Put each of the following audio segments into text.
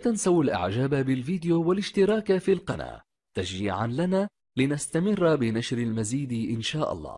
تنسوا الاعجاب بالفيديو والاشتراك في القناة تشجيعا لنا لنستمر بنشر المزيد ان شاء الله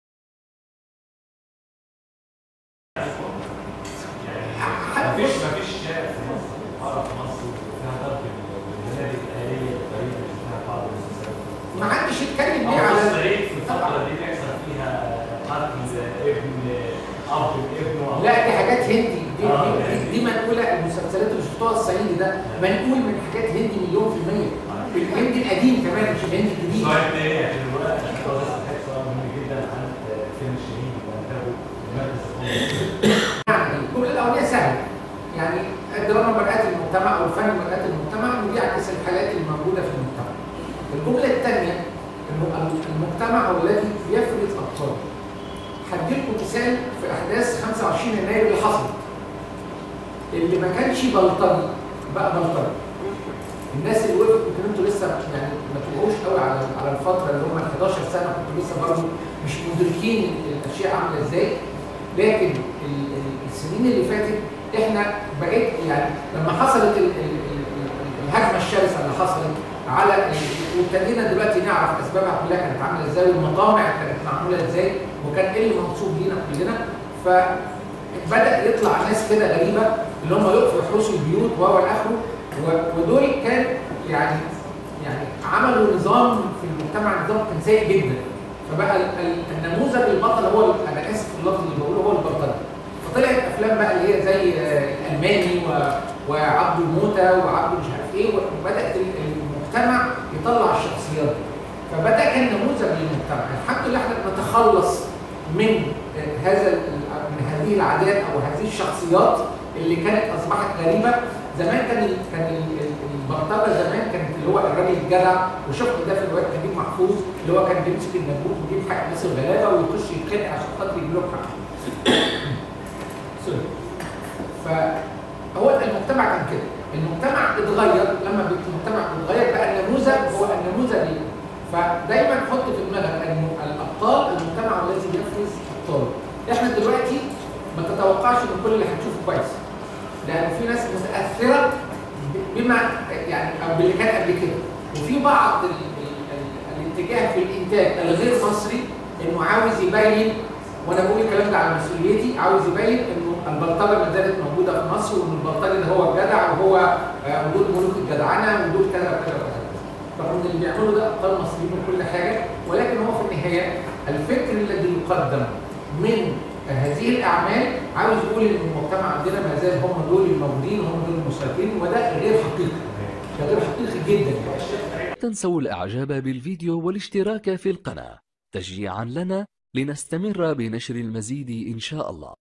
مفيش مفيش شارع في مصر عرب في مصر فيها ضرب البنادق الآلية الغريبة اللي فيها بعض المسلسلات. ما حدش يتكلم أو ليه في على الصعيد في الفترة دي بيحصل فيها قتل ابن أب لابنه أو لا دي حاجات هندي دي, آه، دي, يعني. دي منقوله المسلسلات اللي شفتوها الصعيدي ده منقول من حاجات هندي مليون في المية الهندي القديم كمان مش الهندي الجديد سؤال تاني عشان الوقت عشان هو لسه حاجة سؤال مهم جدا عن فيلم الشهيد وانتهوا المركز القومي يعني الجمله الاولانيه سهله يعني الدراما مرآة المجتمع او الفن مرآة المجتمع انه بيعكس الحالات الموجوده في المجتمع. الجمله الثانيه انه المجتمع هو الذي يفرز ابطاله. هديلكم مثال في احداث 25 يناير اللي حصلت. اللي ما كانش بلطجي بقى بلطجي. الناس اللي وقفت يمكن انتوا لسه يعني ما تبقوش قوي على على الفتره اللي هم ال 11 سنه كنتوا لسه برضه مش مدركين الاشياء عامله ازاي لكن ال- ال- السنين اللي فاتت احنا بقيت يعني لما حصلت ال- ال- ال- الهجمه الشرسه اللي حصلت على ال- وابتدينا دلوقتي نعرف اسبابها كلها كانت عامله ازاي والمطامع كانت معموله ازاي وكان ايه اللي منصوب لينا كلنا فبدا يطلع ناس كده غريبه اللي هم يقفوا يحرسوا البيوت وهو اخره و- ودول كان يعني يعني عملوا نظام في المجتمع نظام كان سيء جدا فبقى ال- ال- النموذج البطل هو ال- انا اسف في اللفظ اللي بقوله هو البلطجي فطلعت افلام بقى اللي هي زي آه، الالماني و- وعبده الموتى وعبده مش عارف ايه وبدات ال- المجتمع يطلع الشخصيات دي فبدا كان نموذج للمجتمع الحمد لله احنا نتخلص من آه، هذا ال- من هذه العادات او هذه الشخصيات اللي كانت اصبحت غريبه زمان كان ال- كان ال- ال- البلطجه زمان كانت اللي هو الراجل الجدع وشفت ده في الوقت نجيب محفوظ اللي هو كان بيمسك النبوت ويجيب حق الناس الغلابه ويخش يتخانق عشان خاطر يجيب لهم حق. سوري. فهو المجتمع كان كده المجتمع اتغير لما بيت- المجتمع اتغير بقى النموذج هو النموذج اللي فدايما حط في دماغك ان الابطال المجتمع الذي يفرز ابطاله احنا دلوقتي ما تتوقعش ان كل اللي هتشوفه كويس لان في ناس متاثره ب- بما يعني او باللي كان قبل كده وفي بعض ال ال ال الاتجاه في الانتاج الغير مصري انه عاوز يبين وانا بقول الكلام ده على مسؤوليتي عاوز يبين انه البلطجه ما زالت موجوده في مصر وان البلطجي ده هو الجدع وهو آه، ودول ملوك الجدعنه ودول كذا وكذا وكذا رغم ان اللي بيعملوا ده ابطال مصريين وكل حاجه ولكن هو في النهايه الفكر الذي يقدم من هذه الاعمال عاوز يقول ان المجتمع عندنا ما زال هم دول الموجودين هم دول المسيطرين وده غير حقيقي ده غير حقيقي جدا يعني. تنسوا الاعجاب بالفيديو والاشتراك في القناة تشجيعا لنا لنستمر بنشر المزيد ان شاء الله